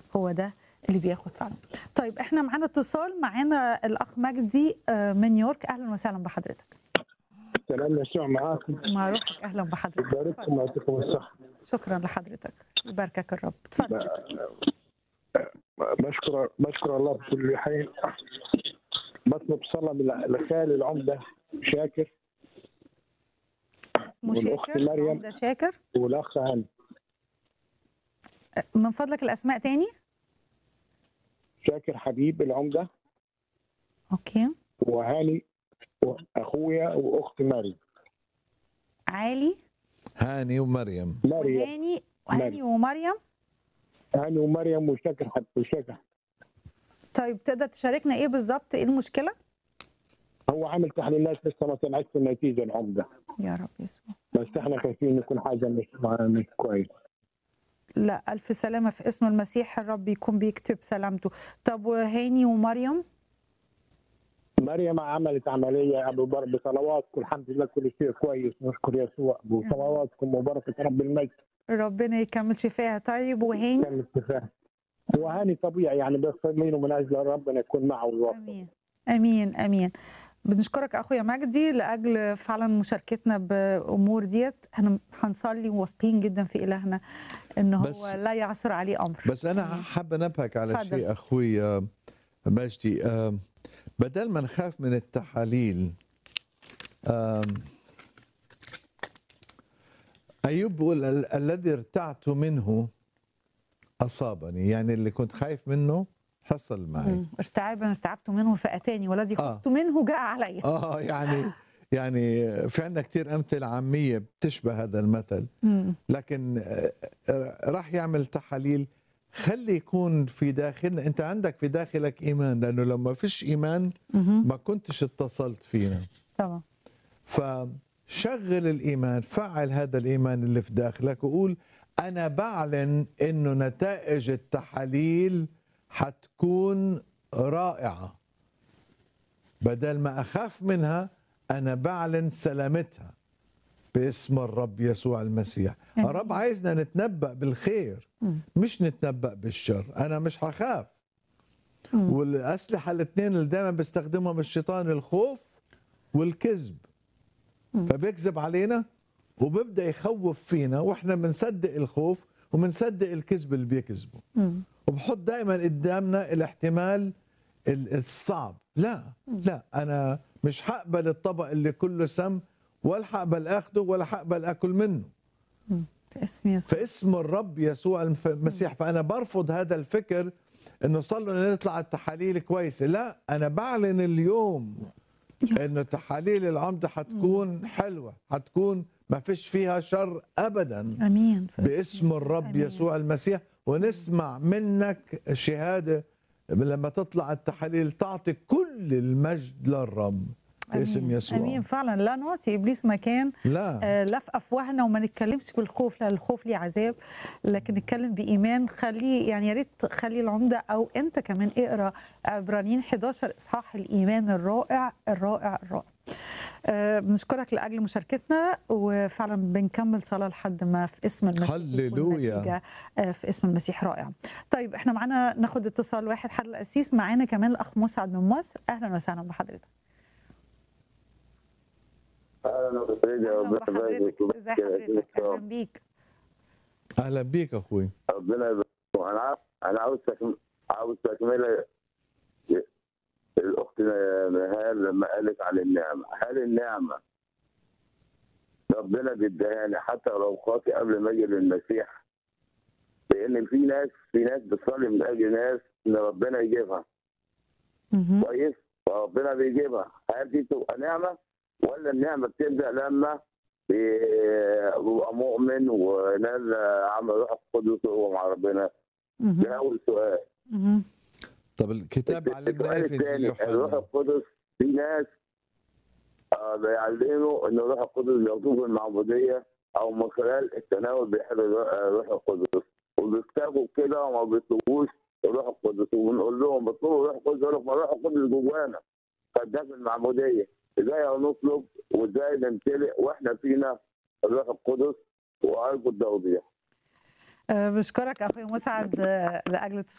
هو ده اللي بياخد فعلا طيب احنا معانا اتصال معانا الاخ مجدي آه، من نيويورك اهلا وسهلا بحضرتك سلام يسوع معاكم مع روحك اهلا بحضرتك يبارككم اتفضل. ويعطيكم الصحة شكرا لحضرتك يباركك الرب اتفضل بشكر بشكر الله في كل حين بطلب صلاة من لخالي العمدة شاكر اسمه والأخت شاكر مريم. عمدة شاكر والأخ هاني آه، من فضلك الاسماء تاني شاكر حبيب العمدة اوكي وهاني وأخويا وأختي مريم عالي هاني ومريم مريم وهاني وهاني مريم. ومريم هاني ومريم وشاكر حب وشاكر طيب تقدر تشاركنا ايه بالظبط ايه المشكله هو عامل تحليلات لسه ما طلعتش النتيجة العمدة يا رب يسوع بس احنا خايفين يكون حاجة مش مش كويس لا ألف سلامة في اسم المسيح الرب يكون بيكتب سلامته طب وهاني ومريم مريم عملت عملية أبو بر بصلواتكم الحمد لله كل شيء كويس نشكر يسوع بصلواتكم وبركة رب المجد ربنا يكمل شفاها طيب وهاني كان التفاهم هو هاني طبيعي يعني بس مين من اجل ربنا يكون معه ويوفقه امين امين امين بنشكرك اخويا مجدي لاجل فعلا مشاركتنا بامور ديت احنا هنصلي واثقين جدا في الهنا ان هو بس- لا يعثر عليه امر بس انا حابه انبهك على اتفضل. شيء اخوي آه، مجدي آه، بدل ما نخاف من التحاليل آم، ايوب بيقول "ال- الذي ارتعت منه اصابني يعني اللي كنت خايف منه حصل معي مم. ارتعابا ارتعبت منه فاتاني والذي آه. خفت منه جاء علي اه يعني يعني في عندنا كثير امثله عاميه بتشبه هذا المثل مم. لكن آه، آه، راح يعمل تحاليل خلي يكون في داخلنا انت عندك في داخلك ايمان لانه لو ما فيش ايمان مهم. ما كنتش اتصلت فينا طبعا فشغل الايمان فعل هذا الايمان اللي في داخلك وقول انا بعلن انه نتائج التحاليل حتكون رائعه بدل ما اخاف منها انا بعلن سلامتها باسم الرب يسوع المسيح آمين. الرب عايزنا نتنبأ بالخير مم. مش نتنبأ بالشر انا مش هخاف مم. والاسلحه الاثنين اللي دائما بيستخدمهم الشيطان الخوف والكذب مم. فبيكذب علينا وبيبدا يخوف فينا واحنا بنصدق الخوف وبنصدق الكذب اللي بيكذبه مم. وبحط دائما قدامنا الاحتمال ال- الصعب لا لا انا مش هقبل الطبق اللي كله سم ولا هقبل اخده ولا هقبل اكل منه في اسم يسوع فاسم الرب يسوع الف- المسيح فانا برفض هذا الفكر انه صلوا ان نطلع التحاليل كويسه لا انا بعلن اليوم انه تحاليل العمده حتكون حلوه حتكون ما فيش فيها شر ابدا امين في باسم الرب أمين. يسوع المسيح ونسمع منك شهاده لما تطلع التحاليل تعطي كل المجد للرب باسم أمين. يسوع امين فعلا لا نعطي ابليس مكان لا آه، لا في افواهنا وما نتكلمش بالخوف لان الخوف ليه عذاب لكن نتكلم بايمان خليه يعني يا ريت خلي العمده او انت كمان اقرا عبرانيين 11 اصحاح الايمان الرائع الرائع الرائع آه، بنشكرك لاجل مشاركتنا وفعلا بنكمل صلاه لحد ما في اسم المسيح يكون هللويا. النتيجة، آه، في اسم المسيح رائع طيب احنا معانا ناخد اتصال واحد حد القسيس معانا كمان الاخ مسعد من مصر اهلا وسهلا بحضرتك اهلا اهلا بحضرتك ازي حضرتك اهلا بيك اهلا بيك اخوي ربنا يبارك انا عاوز انا عاوز تكم... عاوز تكمله الاخت نهال لما قالت عن النعمه هل النعمه ربنا بيديها لي حتى لو خاطئ قبل ما اجي للمسيح لان في ناس في ناس بتصلي من اجل ناس ان ربنا يجيبها مهم. كويس فربنا بيجيبها هل دي تبقى نعمه ولا النعمه بتبدا لما بيبقى مؤمن ونال عمل روح القدس وهو مع ربنا مهم. ده اول سؤال مهم. طب الكتاب علمنا السؤال ايه في انجيل الثاني الروح يوحنا القدس في ناس آه، بيعلموا ان الروح القدس بياخدوه في المعموديه او من خلال التناول بيحل الروح الروح القدس وبيكتبوا كده وما بيطلبوش الروح القدس وبنقول لهم بيطلبوا الروح القدس يقول لك ما الروح القدس جوانا فده في المعموديه ازاي نطلب وازاي نمتلئ واحنا فينا الروح القدس وارجو التوضيح آه، بشكرك اخوي مسعد آه، لاجل